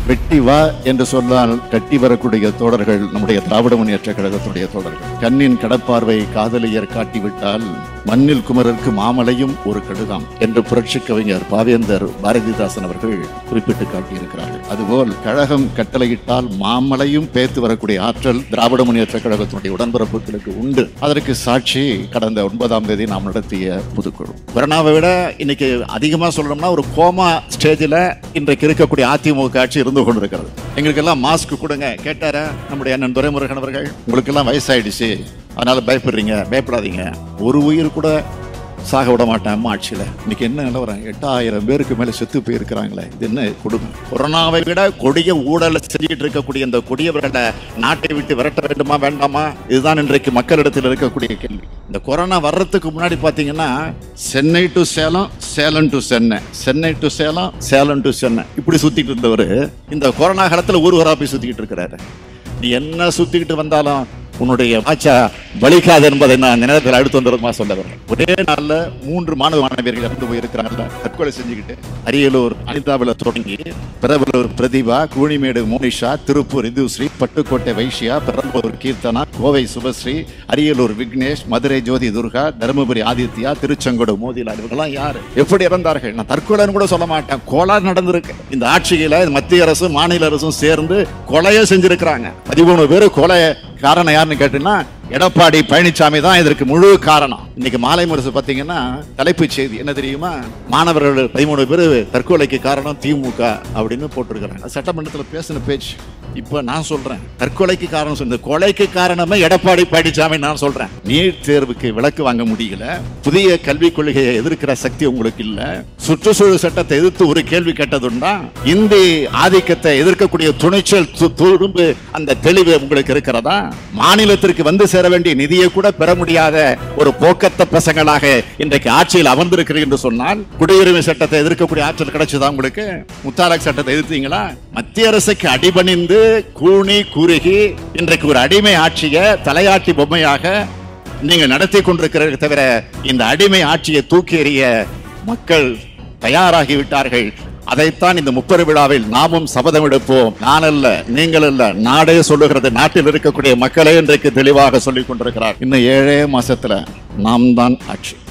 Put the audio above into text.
வெட்டி வா என்று சொன்னால் கட்டி வரக்கூடிய தோழர்கள் நம்முடைய திராவிட முன்னேற்ற கழகத்துடைய தோழர்கள் கண்ணின் கடப்பார்வை காதலியர் காட்டிவிட்டால் மண்ணில் குமரருக்கு மாமலையும் ஒரு கடுகாம் என்று புரட்சி கவிஞர் பாவேந்தர் பாரதிதாசன் அவர்கள் குறிப்பிட்டு காட்டியிருக்கிறார்கள் அதுபோல் கழகம் கட்டளையிட்டால் மாமலையும் பேத்து வரக்கூடிய ஆற்றல் திராவிட முன்னேற்ற கழகத்தினுடைய உடன்பிறப்புகளுக்கு உண்டு அதற்கு சாட்சி கடந்த ஒன்பதாம் தேதி நாம் நடத்திய பொதுக்குழு கொரோனாவை விட இன்னைக்கு அதிகமா சொல்லணும்னா ஒரு கோமா ஸ்டேஜில் இன்றைக்கு இருக்கக்கூடிய அதிமுக ஆட்சி இருந்து கொண்டிருக்கிறது எங்களுக்கெல்லாம் மாஸ்க் கொடுங்க கேட்டாரா நம்முடைய அண்ணன் துரைமுருகன் அவர்கள் உங்களுக்கெல்லாம் வயசாயிடுச்சு அதனால பயப்படுறீங்க பயப்படாதீங்க ஒரு உயிர் கூட சாக விட மாட்டேன் அம்மா ஆட்சியில் இன்னைக்கு என்ன நிலவரம் எட்டாயிரம் பேருக்கு மேலே செத்து போயிருக்கிறாங்களே இது என்ன கொடுமை கொரோனாவை விட கொடிய ஊழலை செஞ்சுட்டு இருக்கக்கூடிய இந்த கொடியவர்களை நாட்டை விட்டு விரட்ட வேண்டுமா வேண்டாமா இதுதான் இன்றைக்கு மக்களிடத்தில் இருக்கக்கூடிய கேள்வி இந்த கொரோனா வர்றதுக்கு முன்னாடி பார்த்தீங்கன்னா Chennai to Salem Salem to Chennai Chennai to Salem Salem to Chennai இப்படி சுத்திட்டு இருந்தவர் இந்த கொரோனா காலத்தில் ஊர் ஊரா போய் சுத்திக்கிட்டு இருக்கிறாரு நீ என்ன சுத்திக்கிட்டு வந்தாலும் உன்னுடைய ஆச்சா வலிக்காது என்பதை நான் நினைவில் அடுத்து வந்திருக்குமா சொல்ல வரேன் ஒரே நாள்ல மூன்று மாணவ மாணவியர்கள் இறந்து போயிருக்கிறாங்கல்ல தற்கொலை செஞ்சுக்கிட்டு அரியலூர் அனிதாவில் தொடங்கி பெரம்பலூர் பிரதிபா கூனிமேடு மோனிஷா திருப்பூர் இந்துஸ்ரீ பட்டுக்கோட்டை வைஷ்யா பெரம்பலூர் கீர்த்தனா கோவை சுபஸ்ரீ அரியலூர் விக்னேஷ் மதுரை ஜோதி துர்கா தருமபுரி ஆதித்யா திருச்செங்கோடு மோதிலால் இவங்கெல்லாம் யாரு எப்படி இறந்தார்கள் நான் தற்கொலைன்னு கூட சொல்ல மாட்டேன் கொலை நடந்திருக்கு இந்த ஆட்சியில மத்திய அரசும் மாநில அரசும் சேர்ந்து கொலையை செஞ்சிருக்கிறாங்க பதிமூணு பேர் கொலை காரணம் யாருன்னு கேட்டீங்கன்னா எடப்பாடி பழனிசாமி தான் இதற்கு முழு காரணம் இன்னைக்கு மாலை முரசு பாத்தீங்கன்னா தலைப்புச் செய்தி என்ன தெரியுமா மாணவர்கள் பதிமூணு பேர் தற்கொலைக்கு காரணம் திமுக அப்படின்னு போட்டிருக்கிறாங்க சட்டமன்றத்தில் பேசின பேச்சு இப்ப நான் சொல்றேன் தற்கொலைக்கு காரணம் இந்த கொலைக்கு காரணமே எடப்பாடி பழனிசாமி நான் சொல்றேன் நீட் தேர்வுக்கு விலக்கு வாங்க முடியல புதிய கல்விக் கொள்கையை எதிர்க்கிற சக்தி உங்களுக்கு இல்ல சுற்றுச்சூழல் சட்டத்தை எதிர்த்து ஒரு கேள்வி கேட்டதுண்டா இந்தி ஆதிக்கத்தை எதிர்க்கக்கூடிய துணிச்சல் து- துரும்பு அந்த தெளிவு உங்களுக்கு இருக்கிறதா மாநிலத்திற்கு வந்து சேர வேண்டிய நிதியை கூட பெற முடியாத ஒரு போக்கத்த பசங்களாக இன்றைக்கு ஆட்சியில் அமர்ந்திருக்கிறீர்கள் என்று சொன்னால் குடியுரிமை சட்டத்தை எதிர்க்கக்கூடிய ஆற்றல் கிடைச்சதா உங்களுக்கு முத்தாலக் சட்டத்தை எதிர்த்தீங்களா மத்திய அரசுக்கு அடிபணிந்து கூணி குறுகி இன்றைக்கு ஒரு அடிமை ஆட்சியை தலையாட்டி பொம்மையாக நீங்கள் நடத்தி கொண்டிருக்கிறீர்கள் தவிர இந்த அடிமை ஆட்சியை தூக்கி எறிய மக்கள் தயாராகி விட்டார்கள் அதைத்தான் இந்த முப்பெரு விழாவில் நாமும் சபதம் எடுப்போம் நான் அல்ல நீங்கள் அல்ல நாடே சொல்லுகிறது நாட்டில் இருக்கக்கூடிய மக்களே இன்றைக்கு தெளிவாக சொல்லிக் கொண்டிருக்கிறார் இன்னும் ஏழே மாசத்துல நாம் தான் ஆட்சி